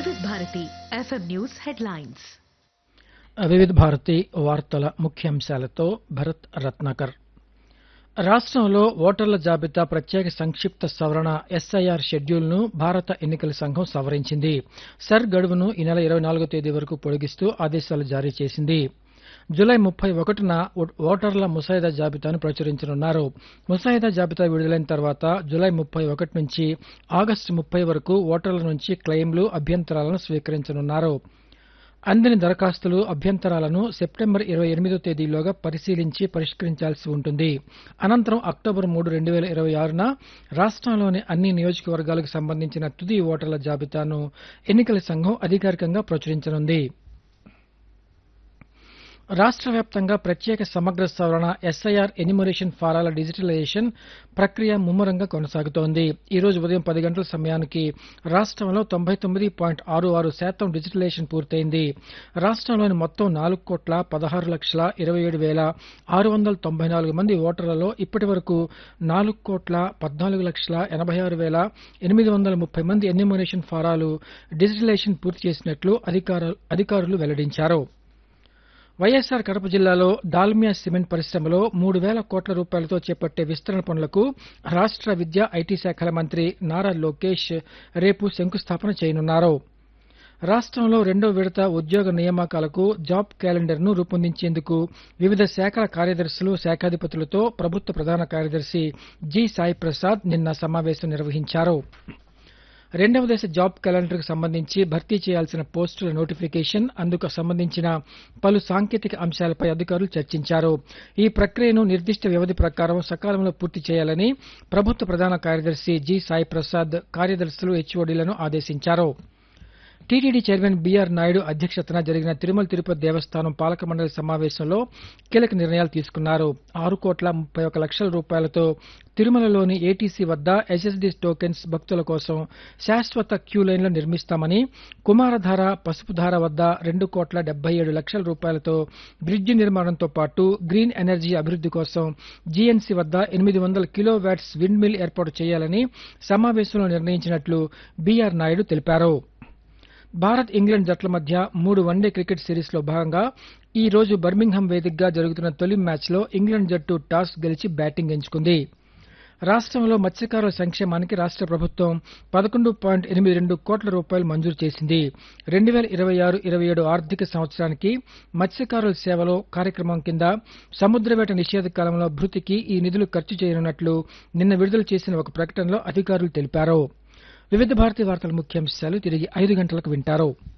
వివిధ Bharati FM news headlines వివిధ భారతి వార్తల ముఖ్యాంశాలతో భరత్ రత్నాకర్ రాష్ట్రంలో ఓటర్ల జాబితా ప్రత్యేక సంక్షిప్త సవరణ ఎస్ఐఆర్ షెడ్యూల్ను భారత ఎన్నికల సంఘం సవరించింది సర్ గడువును ఈ నెల ఇరవై నాలుగో తేదీ వరకు పొడిగిస్తూ ఆదేశాలు జారీ చేసింది జులై ముప్పై ఒకటిన ఓటర్ల ముసాయిదా జాబితాను ప్రచురించనున్నారు ముసాయిదా జాబితా విడుదలైన తర్వాత జులై ముప్పై ఒకటి నుంచి ఆగస్టు ముప్పై వరకు ఓటర్ల నుంచి క్లెయిమ్లు అభ్యంతరాలను స్వీకరించనున్నారు అందిన దరఖాస్తులు అభ్యంతరాలను సెప్టెంబర్ ఇరవై ఎనిమిదో తేదీలోగా పరిశీలించి పరిష్కరించాల్సి ఉంటుంది అనంతరం అక్టోబర్ మూడు రెండు వేల ఇరవై ఆరున రాష్ట్రంలోని అన్ని నియోజకవర్గాలకు సంబంధించిన తుది ఓటర్ల జాబితాను ఎన్నికల సంఘం అధికారికంగా ప్రచురించనుంది రాష్ట్ర వ్యాప్తంగా ప్రత్యేక సమగ్ర సవరణ ఎస్ఐఆర్ ఎనిమరేషన్ ఫారాల డిజిటలైజేషన్ ప్రక్రియ ముమ్మరంగా కొనసాగుతోంది ఈ రోజు ఉదయం పది గంటల సమయానికి రాష్ట్రంలో తొంభై తొమ్మిది పాయింట్ ఆరు ఆరు శాతం డిజిటలైజేషన్ పూర్తయింది రాష్ట్రంలోని మొత్తం నాలుగు కోట్ల పదహారు లక్షల ఇరవై ఏడు వేల ఆరు వందల తొంభై నాలుగు మంది ఓటర్లలో ఇప్పటి వరకు నాలుగు కోట్ల పద్నాలుగు లక్షల ఎనభై ఆరు వేల ఎనిమిది వందల ముప్పై మంది ఎన్యూమరేషన్ ఫారాలు డిజిటలైజేషన్ పూర్తి చేసినట్లు అధికారులు వెల్లడించారు వైఎస్సార్ కడప జిల్లాలో డాల్మియా సిమెంట్ పరిశ్రమలో మూడు వేల కోట్ల రూపాయలతో చేపట్టే విస్తరణ పనులకు రాష్ట్ర విద్యా ఐటీ శాఖల మంత్రి నారా లోకేష్ రేపు శంకుస్థాపన చేయనున్నారు రాష్ట్రంలో రెండో విడత ఉద్యోగ నియామకాలకు జాబ్ క్యాలెండర్ను రూపొందించేందుకు వివిధ శాఖల కార్యదర్శులు శాఖాధిపతులతో ప్రభుత్వ ప్రధాన కార్యదర్శి జి సాయి ప్రసాద్ నిన్న సమావేశం నిర్వహించారు రెండవ దశ జాబ్ క్యాలెండర్కు సంబంధించి భర్తీ చేయాల్సిన పోస్టుల నోటిఫికేషన్ అందుకు సంబంధించిన పలు సాంకేతిక అంశాలపై అధికారులు చర్చించారు ఈ ప్రక్రియను నిర్దిష్ట వ్యవధి ప్రకారం సకాలంలో పూర్తి చేయాలని ప్రభుత్వ ప్రధాన కార్యదర్శి జి సాయి ప్రసాద్ కార్యదర్శులు హెచ్ఓడీలను ఆదేశించారు టీటీడీ చైర్మన్ బీఆర్ నాయుడు అధ్యక్షతన జరిగిన తిరుమల తిరుపతి దేవస్థానం పాలక మండలి సమావేశంలో కీలక నిర్ణయాలు తీసుకున్నారు ఆరు కోట్ల ముప్పై ఒక లక్షల రూపాయలతో తిరుమలలోని ఏటీసీ వద్ద ఎస్ఎస్డీ టోకెన్స్ భక్తుల కోసం శాశ్వత క్యూ లైన్లు నిర్మిస్తామని కుమారధార పసుపుధార వద్ద రెండు కోట్ల డెబ్బై ఏడు లక్షల రూపాయలతో బ్రిడ్జి నిర్మాణంతో పాటు గ్రీన్ ఎనర్జీ అభివృద్ది కోసం జీఎన్సీ వద్ద ఎనిమిది వందల కిలో వ్యాట్స్ విండ్ మిల్ ఏర్పాటు చేయాలని సమావేశంలో నిర్ణయించినట్లు బీఆర్ నాయుడు తెలిపారు భారత్ ఇంగ్లాండ్ జట్ల మధ్య మూడు వన్డే క్రికెట్ సిరీస్లో భాగంగా ఈ రోజు బర్మింగ్హామ్ వేదికగా జరుగుతున్న తొలి మ్యాచ్లో ఇంగ్లాండ్ జట్టు టాస్ గెలిచి బ్యాటింగ్ ఎంచుకుంది రాష్ట్రంలో మత్స్యకారుల సంక్షేమానికి రాష్ట్ర ప్రభుత్వం పదకొండు పాయింట్ ఎనిమిది రెండు కోట్ల రూపాయలు మంజూరు చేసింది రెండు వేల ఇరవై ఆరు ఇరవై ఏడు ఆర్థిక సంవత్సరానికి మత్స్యకారుల సేవలో కార్యక్రమం కింద సముద్రవేట నిషేధ కాలంలో భృతికి ఈ నిధులు ఖర్చు చేయనున్నట్లు నిన్న విడుదల చేసిన ఒక ప్రకటనలో అధికారులు తెలిపారు వివిధ భారతీయ వార్తల ముఖ్యాంశాలు తిరిగి ఐదు గంటలకు వింటారు